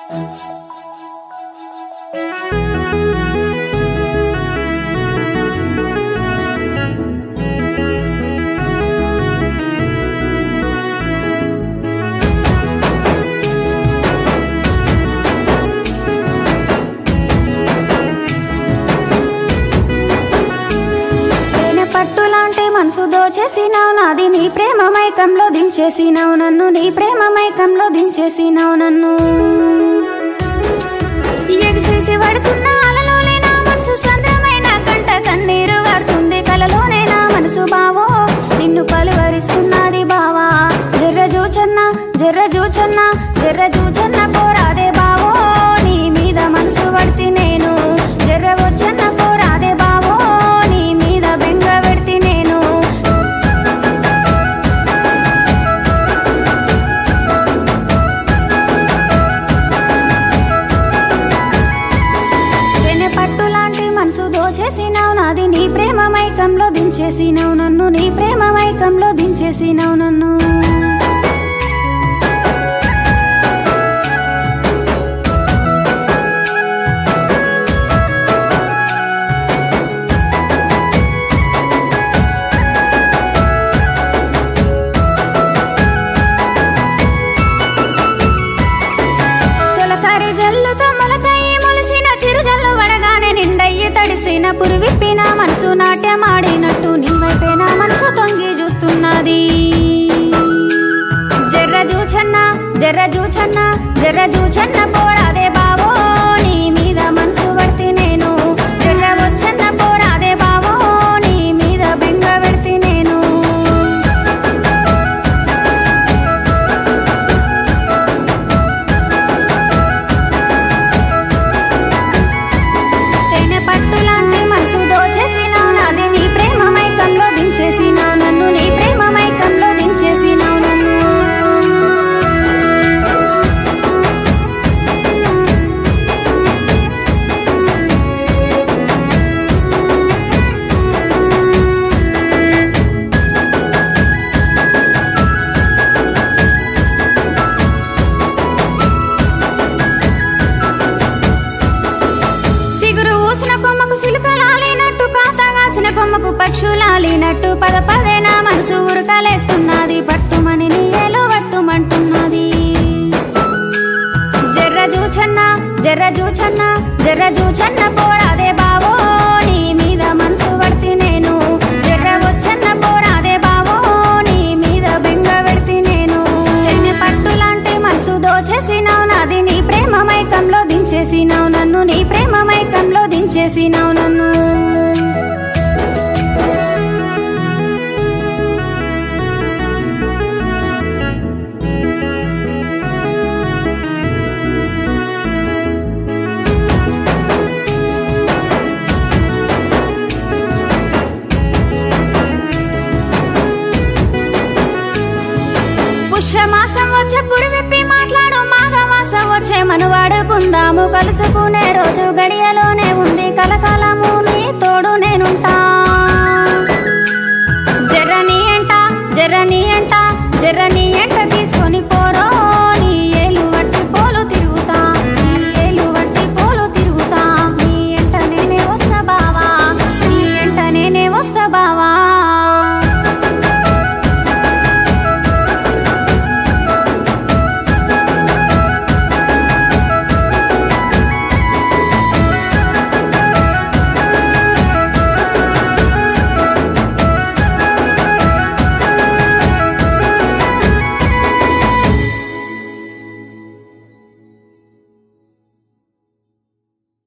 తేనె పట్టు లాంటి మనసు దోచేసినావు నాది నీ ప్రేమ మైకంలో దించేసినావు నన్ను నీ ప్రేమ మైకంలో దించేసినావు నన్ను ఎగిసేసి పడుతున్న అలలోనే నా మనసు సంద్రమైన కంట కన్నీరు గారుతుంది కలలోనే నా మనసు బావో నిన్ను పలువరిస్తున్నది బావా జర్ర జూచన్న జర్ర జూచన్న జర్ర జూచన్న పోరాదే బావో నీ మీద మనసు పడితే నేను జర్ర వచ్చన్న పోరాదే బావో నీ మీద బెంగ పెడితే నేను వెనె పట్టు లాంటి మనసు దోచేసినావు నాది నీ ప్రేమ మైకంలో దించేసినావు నన్ను నీ ప్రేమ మైకంలో దించేసినావు నన్ను తొలకరి జల్లుతో మొలకయి మొలిసిన చిరుజల్లు వడగానే నిండయ్యి తడిసిన పురివిప్పిన మనసు నాట్యమాడినట్టు నీ వైపే నా మనసు తొంగి చూస్తున్నది జర్ర జూచన్న జర్ర జూచన్న జర్ర జూచన్న పోరాదే బావో నీ మీద మనసు పడితే నేను జర్ర వచ్చన్న పోరాదే బావో నీ మీద బెంగ పెడితే నేను తేనె పట్టు లాంటి మనసు దోచేసినావు నాది నీ ప్రేమ మైకంలో దించేసినావు నన్ను నీ ప్రేమ మైకంలో దించేసినావు నన్ను సిగురు ఊసిన కొమ్మకు సిలుకలాలినట్టు కాతగాసిన కొమ్మకు పక్షులాలినట్టు పద పదే నా మనసు ఉరకలేస్తున్నది పట్టుమని నీయలో పట్టుమంటున్నది జర్ర జూచన్న జర్ర జూచన్న జర్ర జూచన్న పోరాదే బావో నీ మీద మనసు పడితే నేను జర్ర వచ్చన్న పోరాదే బావో నీ మీద బెంగ పెడితే నేను తేనె పట్టు లాంటి మనసు దోచేసినావు నాది నీ ప్రేమ మైకంలో దించేసినావు నన్ను నీ ప్రేమ మైకంలో దించేసినావు నన్ను పుష్యమాసం వచ్చే పురివిప్పి మాట్లాడు మాఘమాసం వచ్చే మనువాడుకుందాము కలుసుకునే రోజు గడియలోనే ఉంది కలకాలము నీ తోడు నేనుంటా జర్రని ఎంట జర్రని ఎంట జర్రని ఎంట